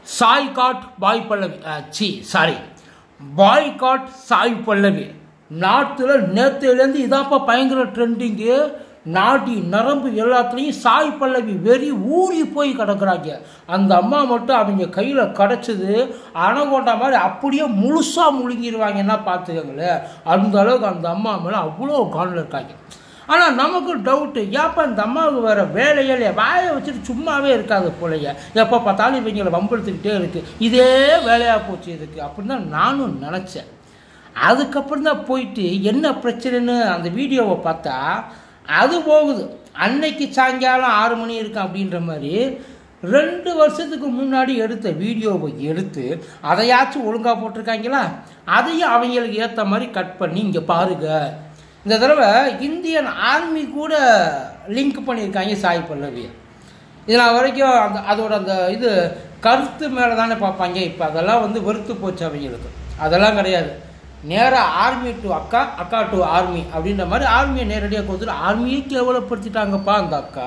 சாய் காட் பாய் பல்லவி சி சாரி பாய் காட் சாய் பல்லவி நாட்டில் நேற்றுலேருந்து இதாப்பா பயங்கர ட்ரெண்டிங்கு நாடி நரம்பு எல்லாத்துலேயும் சாய் பல்லவி வெறி ஊறி போய் கிடக்குறாங்க அந்த அம்மா மட்டும் அவங்க கையில் கிடச்சது அணகொண்ட மாதிரி அப்படியே முழுசாக முழுங்கிடுவாங்கன்னா பார்த்துக்கங்களேன் அந்த அளவுக்கு அந்த அம்மா மேலே அவ்வளோ காலில் இருக்காங்க ஆனால் நமக்கு டவுட்டு ஏப்பா இந்த அம்மாவுக்கு வேறு வேலையே இல்லையா வாயை வச்சுட்டு சும்மாவே இருக்காது போலைய எப்போ பார்த்தாலும் இவங்களை வம்பெடுத்துக்கிட்டே இருக்குது இதே வேலையாக போச்சு இதுக்கு அப்படின்னு தான் நானும் நினச்சேன் அதுக்கப்புறம் தான் போயிட்டு என்ன பிரச்சனைன்னு அந்த வீடியோவை பார்த்தா அது போகுது அன்னைக்கு சாயங்காலம் ஆறு மணி இருக்கும் அப்படின்ற மாதிரி ரெண்டு வருஷத்துக்கு முன்னாடி எடுத்த வீடியோவை எடுத்து அதையாச்சும் ஒழுங்காக போட்டிருக்காங்களா அதையும் அவங்களுக்கு ஏற்ற மாதிரி கட் பண்ணி இங்கே பாருங்கள் இந்த தடவை இந்தியன் ஆர்மி கூட லிங்க் பண்ணியிருக்காங்க சாய் பல்லவி இதனால் வரைக்கும் அந்த அதோட அந்த இது கருத்து மேலே தானே பார்ப்பாங்க இப்போ அதெல்லாம் வந்து வெறுத்து போச்சு அவங்களுக்கு அதெல்லாம் கிடையாது நேராக ஆர்மி டு அக்கா அக்கா டு ஆர்மி அப்படின்ற மாதிரி ஆர்மியை நேரடியாக கொடுத்துட்டு ஆர்மியை கேவலப்படுத்திட்டாங்கப்பா அந்த அக்கா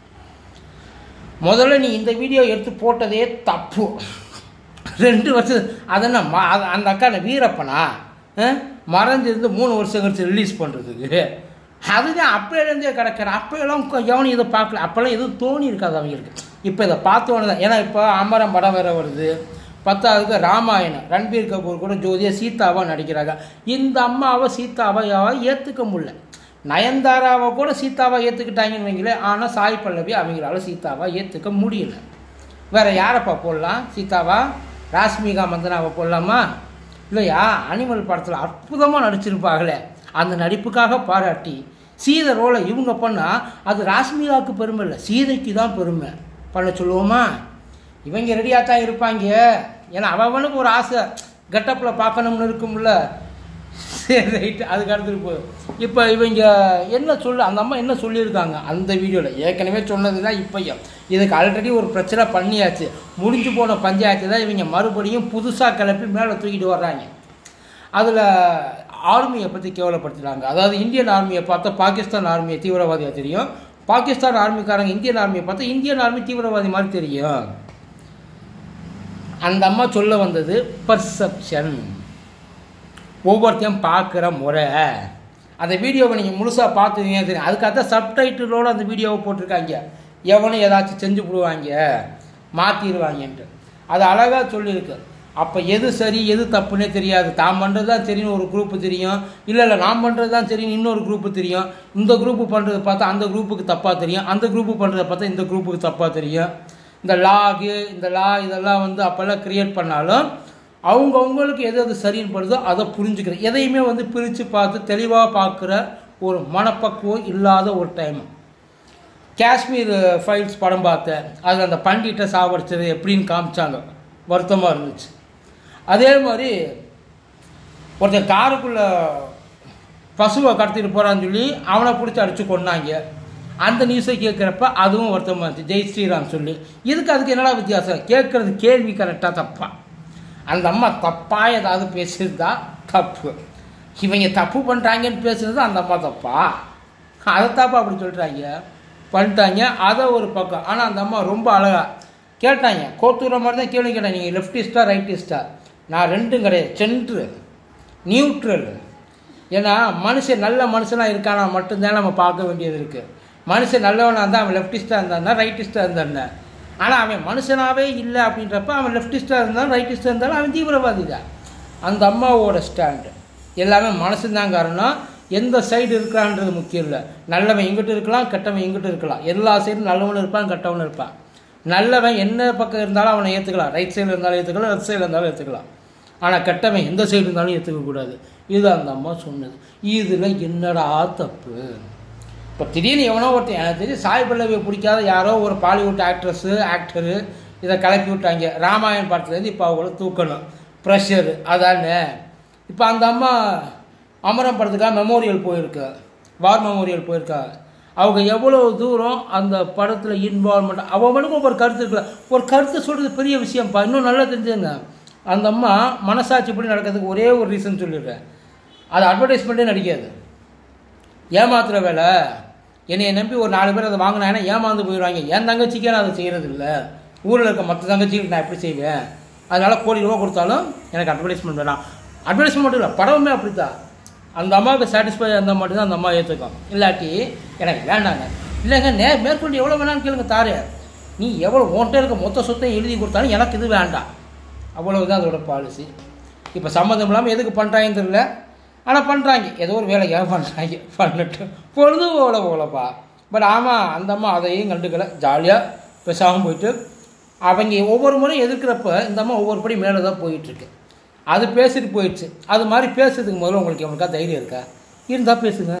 முதல்ல நீ இந்த வீடியோ எடுத்து போட்டதே தப்பு ரெண்டு வருஷம் அதென்ன அந்த அக்கா என்ன வீரப்பனா மறைஞ்சிருந்து மூணு வருஷம் கழிச்சு ரிலீஸ் பண்ணுறதுக்கு அதுதான் அப்போலேருந்தே கிடக்கிற அப்போயெல்லாம் எவனும் இதை பார்க்கல அப்போல்லாம் எதுவும் தோணி இருக்காது அவங்களுக்கு இப்போ இதை பார்த்தோன்னு தான் ஏன்னா இப்போ அமரம் படம் வேற வருது பத்தாவதுக்கு ராமாயணம் ரன்பீர் கபூர் கூட ஜோதியா சீதாவாக நடிக்கிறாங்க இந்த அம்மாவை சீதாவாக ஏற்றுக்க முடியல நயன்தாராவை கூட சீதாவாக ஏற்றுக்கிட்டாங்கன்னு வைங்களேன் ஆனால் சாய் பல்லவி அவங்களால சீதாவாக ஏற்றுக்க முடியல வேற யாரப்பா போடலாம் சீதாவா ராஷ்மிகா மந்தனாவை போடலாமா இல்லையா அனிமல் படத்தில் அற்புதமாக நடிச்சிருப்பாங்களே அந்த நடிப்புக்காக பாராட்டி சீதை ரோலை இவங்க பண்ணால் அது ராஷ்மிகாவுக்கு பெருமை இல்லை சீதைக்கு தான் பெருமை பண்ண சொல்லுவோமா இவங்க ரெடியாக தான் இருப்பாங்க ஏன்னா அவனுக்கு ஒரு ஆசை கெட்டப்பில் பார்க்கணும்னு இருக்கும்ல சரி ரைட்டு அதுக்கு அடுத்துட்டு போ இப்போ இவங்க என்ன சொல்ல அந்த அம்மா என்ன சொல்லியிருக்காங்க அந்த வீடியோவில் ஏற்கனவே சொன்னது தான் இப்பையும் இதுக்கு ஆல்ரெடி ஒரு பிரச்சனை பண்ணியாச்சு முடிஞ்சு போன பஞ்சாயத்து தான் இவங்க மறுபடியும் புதுசாக கிளப்பி மேலே தூக்கிட்டு வர்றாங்க அதில் ஆர்மியை பற்றி கேவலப்படுத்துகிறாங்க அதாவது இந்தியன் ஆர்மியை பார்த்தா பாகிஸ்தான் ஆர்மியை தீவிரவாதியாக தெரியும் பாகிஸ்தான் ஆர்மிக்காரங்க இந்தியன் ஆர்மியை பார்த்தா இந்தியன் ஆர்மி தீவிரவாதி மாதிரி தெரியும் அந்த அம்மா சொல்ல வந்தது பர்செப்ஷன் ஒவ்வொருத்தையும் பார்க்குற முறை அந்த வீடியோவை நீங்கள் முழுசாக பார்த்துருந்தீங்க தெரியும் அதுக்காக தான் சப்டைட்டிலோடு அந்த வீடியோவை போட்டிருக்காங்க எவனும் ஏதாச்சும் செஞ்சு விடுவாங்க மாற்றிடுவாங்கன்ட்டு அது அழகாக சொல்லியிருக்கு அப்போ எது சரி எது தப்புன்னே தெரியாது தான் பண்ணுறது தான் தெரியும் ஒரு குரூப்பு தெரியும் இல்லை இல்லை நான் பண்ணுறது தான் தெரியும் இன்னொரு குரூப்பு தெரியும் இந்த குரூப்பு பண்ணுறது பார்த்தா அந்த குரூப்புக்கு தப்பாக தெரியும் அந்த குரூப்பு பண்ணுறத பார்த்தா இந்த குரூப்புக்கு தப்பாக தெரியும் இந்த லாகு இந்த லா இதெல்லாம் வந்து அப்போல்லாம் க்ரியேட் பண்ணாலும் அவங்கவுங்களுக்கு எது எது சரின்னு படுதோ அதை புரிஞ்சுக்கிறேன் எதையுமே வந்து பிரித்து பார்த்து தெளிவாக பார்க்குற ஒரு மனப்பக்குவம் இல்லாத ஒரு டைம் காஷ்மீர் ஃபைல்ஸ் படம் பார்த்தேன் அதில் அந்த பண்டிட்டை சாவடிச்சது எப்படின்னு காமிச்சாங்க வருத்தமாக இருந்துச்சு அதே மாதிரி ஒருத்தர் காருக்குள்ளே பசுவை கடத்திட்டு போகிறான்னு சொல்லி அவனை பிடிச்சி அடித்து கொண்டாங்க அந்த நியூஸை கேட்குறப்ப அதுவும் வருத்தமாக இருந்துச்சு ஜெய் ஸ்ரீராம் சொல்லி இதுக்கு அதுக்கு என்னடா வித்தியாசம் கேட்குறது கேள்வி கரெக்டாக தப்பா அந்த அம்மா தப்பாக ஏதாவது பேசுறதா தப்பு இவங்க தப்பு பண்ணுறாங்கன்னு பேசுறது அந்த அம்மா தப்பா அதை தப்பா அப்படி சொல்கிறாங்க பண்ணிட்டாங்க அதை ஒரு பக்கம் ஆனால் அந்த அம்மா ரொம்ப அழகா கேட்டாங்க கோத்தூர மாதிரி தான் கேள்வி கேட்டாங்க நீங்கள் லெஃப்டிஸ்டா ரைட்டிஸ்டா நான் ரெண்டும் கிடையாது சென்ட்ரு நியூட்ரல் ஏன்னா மனுஷன் நல்ல மனுஷனாக இருக்கானா மட்டும்தான் நம்ம பார்க்க வேண்டியது இருக்குது மனுஷன் நல்லவனாக இருந்தால் அவன் லெஃப்டிஸ்டாக இருந்தான்னா ரைட்டிஸ்டாக இருந்தானே ஆனால் அவன் மனுஷனாகவே இல்லை அப்படின்றப்ப அவன் லெஃப்டிஸ்டாக இருந்தாலும் ரைட்டிஸ்டாக இருந்தாலும் அவன் தீவிரவாதி தான் அந்த அம்மாவோட ஸ்டாண்டு எல்லாமே மனசுதான் காரணம் எந்த சைடு இருக்கிறான்றது முக்கியம் இல்லை நல்லவன் இங்கிட்டு இருக்கலாம் கெட்டவன் இங்கிட்டு இருக்கலாம் எல்லா சைடும் நல்லவனும் இருப்பான் கெட்டவனும் இருப்பான் நல்லவன் என்ன பக்கம் இருந்தாலும் அவனை ஏற்றுக்கலாம் ரைட் சைடில் இருந்தாலும் ஏற்றுக்கலாம் லெஃப்ட் சைடில் இருந்தாலும் ஏற்றுக்கலாம் ஆனால் கெட்டவன் எந்த சைடு இருந்தாலும் ஏற்றுக்கக்கூடாது இது அந்த அம்மா சொன்னது இதில் என்னடா தப்பு இப்போ திடீர்னு எவனோ ஒருத்தன் எனக்கு தெரியும் சாய் பல்லவியை பிடிக்காத யாரோ ஒரு பாலிவுட் ஆக்ட்ரஸ்ஸு ஆக்டரு இதை கிளப்பி விட்டாங்க ராமாயண் படத்துலேருந்து இப்போ அவங்கள தூக்கணும் ப்ரெஷரு அதானே இப்போ அந்த அம்மா அமரம் படத்துக்காக மெமோரியல் போயிருக்கு வார் மெமோரியல் போயிருக்கா அவங்க எவ்வளோ தூரம் அந்த படத்தில் இன்வால்மெண்ட் அவனுக்கும் ஒரு கருத்து இருக்குல்ல ஒரு கருத்து சொல்கிறது பெரிய விஷயம்ப்பா இன்னும் நல்லா தெரிஞ்சுங்க அந்த அம்மா மனசாட்சிப்படி நடக்கிறதுக்கு ஒரே ஒரு ரீசன் சொல்லிடுறேன் அது அட்வர்டைஸ்மெண்ட்டே நடிக்காது ஏமாத்துற வேலை என்னைய நம்பி ஒரு நாலு பேர் அதை வாங்கினாங்கன்னா ஏமாந்து போயிடுவாங்க என் தங்கச்சிக்கே நான் அதை செய்கிறது இல்லை ஊரில் இருக்க மற்ற தங்கச்சிகளுக்கு நான் எப்படி செய்வேன் அதனால் கோடி ரூபா கொடுத்தாலும் எனக்கு அட்வர்டைஸ்மெண்ட் வேணாம் அட்வர்டைஸ்மெண்ட் மட்டும் இல்லை படமுமே அப்படித்தான் அந்த அம்மாவுக்கு சாட்டிஸ்ஃபை இருந்தால் மட்டும்தான் அந்த அம்மா ஏற்றுக்கும் இல்லாட்டி எனக்கு வேண்டாங்க இல்லைங்க நே மேற்கொண்டு எவ்வளோ வேணாம்னு கேளுங்க தாரு நீ எவ்வளோ உன்கிட்ட இருக்க மொத்த சொத்தையும் எழுதி கொடுத்தாலும் எனக்கு இது வேண்டாம் அவ்வளவுதான் அதோட பாலிசி இப்போ சம்மந்தம் இல்லாமல் எதுக்கு பண்ணுறாங்கன்னு தெரியல ஆனால் பண்ணுறாங்க ஏதோ ஒரு வேலைக்காக பண்ணுறாங்க பண்ணிட்டு பொழுது போல போலப்பா பட் ஆமாம் அந்த அம்மா அதையும் கண்டுக்கல ஜாலியாக பேசாமல் போயிட்டு அவங்க ஒவ்வொரு முறையும் எதிர்க்கிறப்ப இந்த அம்மா ஒவ்வொரு படி மேலே தான் போயிட்டுருக்கு அது பேசிட்டு போயிடுச்சு அது மாதிரி பேசுறதுக்கு முதல்ல உங்களுக்கு எவ்வளோக்கா தைரியம் இருக்கா இருந்தால் பேசுங்க